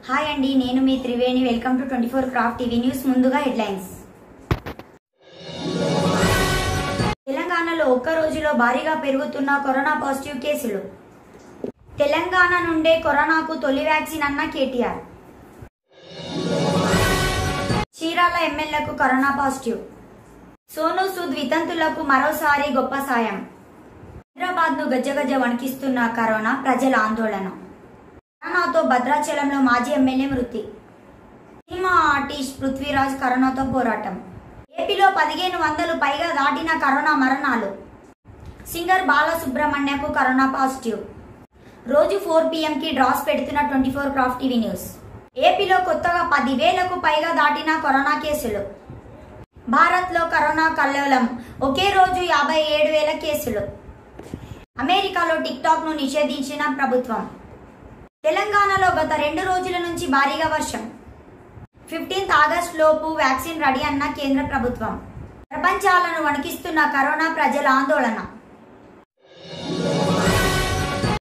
hi అండి నేను మీ Triveni welcome to twenty four craft TV news ముందుగా హెడ్లైన్స్ తెలంగాణలో ఒక్క రోజులో భారీగా పెరుగుతున్న కరోనా పాజిటివ్ కేసులు తెలంగాణ నుండే కరోనాకు తొలి వ్యాక్సిన్ అన్న కేటీఆర్ చీరాల ఎమ్మెల్యేకు కరోనా పాజిటివ్ సోను సూద్ వితంతులకు మరోసారి గొప్ప సాయం హైదరాబాద్ ను గజ్జగజ్జ వణికిస్తున్న కరోనా ప్రజల ఆందోళన కరోనాతో భద్రాచలంలో మాజీ ఎమ్మెల్యే మృతి సినిమా ఆర్టిస్ట్ పృథ్వీరాజ్ కరోనాతో పోరాటం ఏపీలో పదిహేను వందలు పైగా దాటిన కరోనా మరణాలు సింగర్ బాలసుబ్రహ్మణ్యకు కరోనా పాజిటివ్ రోజు ఫోర్ కి డ్రాస్ పెడుతున్న twenty four craft TV news ఏపీలో కొత్తగా పదివేలకు పైగా దాటిన కరోనా కేసులు భారత్లో కరోనా కల్లోలం ఒకే రోజు యాభై ఏడు వేల కేసులు అమెరికాలో టిక్ టాక్ ను నిషేధించిన ప్రభుత్వం తెలంగాణలో గత రెండు రోజుల నుంచి భారీగా వర్షం ఫిఫ్టీన్త్ ఆగస్ట్ లోపు వ్యాక్సిన్ రెడీ అన్న కేంద్ర ప్రభుత్వం ప్రపంచాలను వణికిస్తున్న కరోనా ప్రజల ఆందోళన